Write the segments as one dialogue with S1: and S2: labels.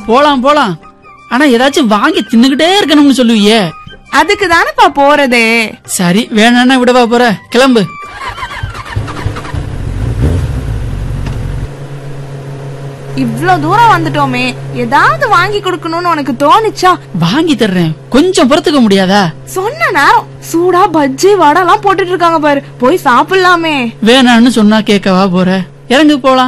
S1: போலாம் போலாம் ஆனா ஏதாச்சும் வாங்கி தின்னுகிட்டே இருக்கணும்னு சொல்லுவியே
S2: அதுக்கு தானப்பா போறதே
S1: சரி வேணான்னா விடவா போற கிளம்பு
S2: இவ்ளோ தூரம் வந்துட்டோமே ஏதாவது வாங்கி கொடுக்கணும்னு உனக்கு தோணுச்சா
S1: வாங்கி தர்றேன் கொஞ்சம் பொறுத்துக்க முடியாதா
S2: சொன்ன நேரம் சூடா பஜ்ஜி வடை எல்லாம் போட்டுட்டு இருக்காங்க பாரு போய் சாப்பிடலாமே
S1: வேணான்னு சொன்னா கேட்கவா போற இறங்கு போலாம்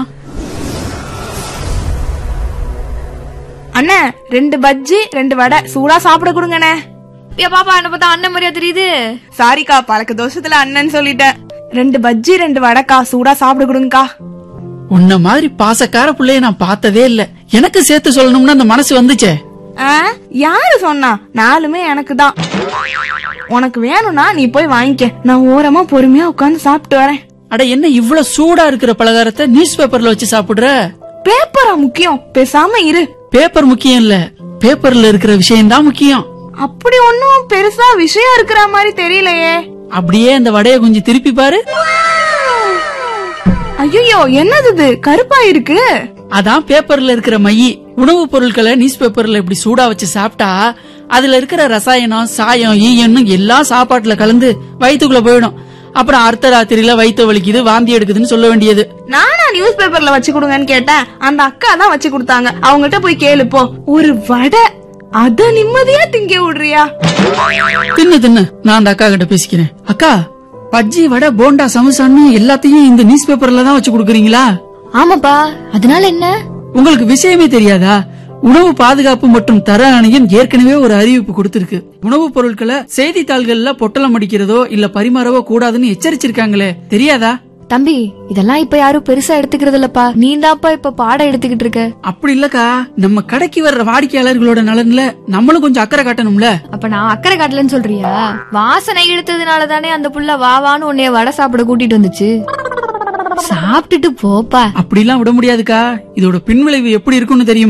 S2: அண்ணே ரெண்டு பஜ்ஜி ரெண்டு வடை சூடா சாப்பிட கொடுங்கண்ணே
S3: ஏ பாப்பா என்ன பார்த்தா அண்ணன் மாதிரியா தெரியுது
S2: சாரிக்கா பழக்க தோஷத்துல அண்ணன் சொல்லிட்டேன் ரெண்டு பஜ்ஜி ரெண்டு வடைக்கா சூடா சாப்பிட கொடுங்கக்கா
S1: உன்ன மாதிரி பாசக்கார புள்ளைய நான் பார்த்ததே இல்ல எனக்கு சேர்த்து சொல்லணும்னு அந்த மனசு வந்துச்சே
S2: ஆ, யாரு சொன்னா நாலுமே எனக்கு தான் உனக்கு வேணும்னா நீ போய் வாங்கிக்க நான் ஓரமா பொறுமையா உட்கார்ந்து சாப்பிட்டு வரேன்
S1: அட என்ன இவ்வளவு சூடா இருக்கிற பலகாரத்தை நியூஸ் பேப்பர்ல வச்சு சாப்பிடுற
S2: பேப்பரா முக்கியம் பேசாம இரு
S1: பேப்பர் முக்கியம் இல்ல பேப்பர்ல இருக்கிற விஷயம் தான் முக்கியம்
S2: அப்படி ஒன்னும் பெருசா விஷயம் இருக்கிற மாதிரி தெரியலையே
S1: அப்படியே அந்த வடைய கொஞ்சம் திருப்பி பாரு
S2: ஐயோ என்னது இது கருப்பா இருக்கு
S1: அதான் பேப்பர்ல இருக்கிற மைய உணவுப் பொருட்களை நியூஸ் பேப்பர்ல இப்படி சூடா வச்சு சாப்பிட்டா அதுல இருக்கிற ரசாயனம் சாயம் ஈயன்னு எல்லாம் சாப்பாட்டுல கலந்து வயித்துக்குள்ள போயிடும் அப்புறம் அர்த்த ராத்திரியில வயித்து வலிக்குது வாந்தி எடுக்குதுன்னு சொல்ல வேண்டியது
S2: நானா நியூஸ் பேப்பர்ல வச்சு கொடுங்கன்னு கேட்டேன் அந்த அக்கா தான் வச்சு கொடுத்தாங்க அவங்ககிட்ட போய் கேளு போ ஒரு வடை அத நிம்மதியா திங்க விடுறியா
S1: தின்னு தின்னு நான் அந்த அக்கா கிட்ட பேசிக்கிறேன் அக்கா பஜ்ஜி வடை போண்டா சமோசான்னு எல்லாத்தையும் இந்த நியூஸ் பேப்பர்ல தான் வச்சு கொடுக்குறீங்களா
S3: ஆமாப்பா அதனால என்ன
S1: உங்களுக்கு விஷயமே தெரியாதா உணவு பாதுகாப்பு மற்றும் தர ஆணையம் ஏற்கனவே ஒரு அறிவிப்பு கொடுத்திருக்கு உணவுப் பொருட்களை செய்தித்தாள்கள்ல பொட்டலம் அடிக்கிறதோ இல்ல பரிமாறவோ கூடாதுன்னு எச்சரிச்சிருக்காங்களே தெரியாதா
S3: தம்பி இதெல்லாம் இப்ப யாரும் பெருசா எடுத்துக்கிறது இல்லப்பா நீ தான்ப்பா இப்ப பாடம் எடுத்துக்கிட்டு இருக்க
S1: அப்படி இல்லக்கா நம்ம கடைக்கு வர்ற வாடிக்கையாளர்களோட நலன்ல நம்மளும் கொஞ்சம் அக்கறை காட்டணும்ல
S3: அப்ப நான் அக்கறை காட்டலன்னு சொல்றியா வாசனை இழுத்ததுனால தானே அந்த புள்ள வா வான்னு உன்னைய வடை சாப்பிட கூட்டிட்டு வந்துச்சு சாப்பிட்டுட்டு போப்பா
S1: அப்படிலாம் விட முடியாதுக்கா இதோட பின்விளைவு எப்படி இருக்கும்னு தெரியுமா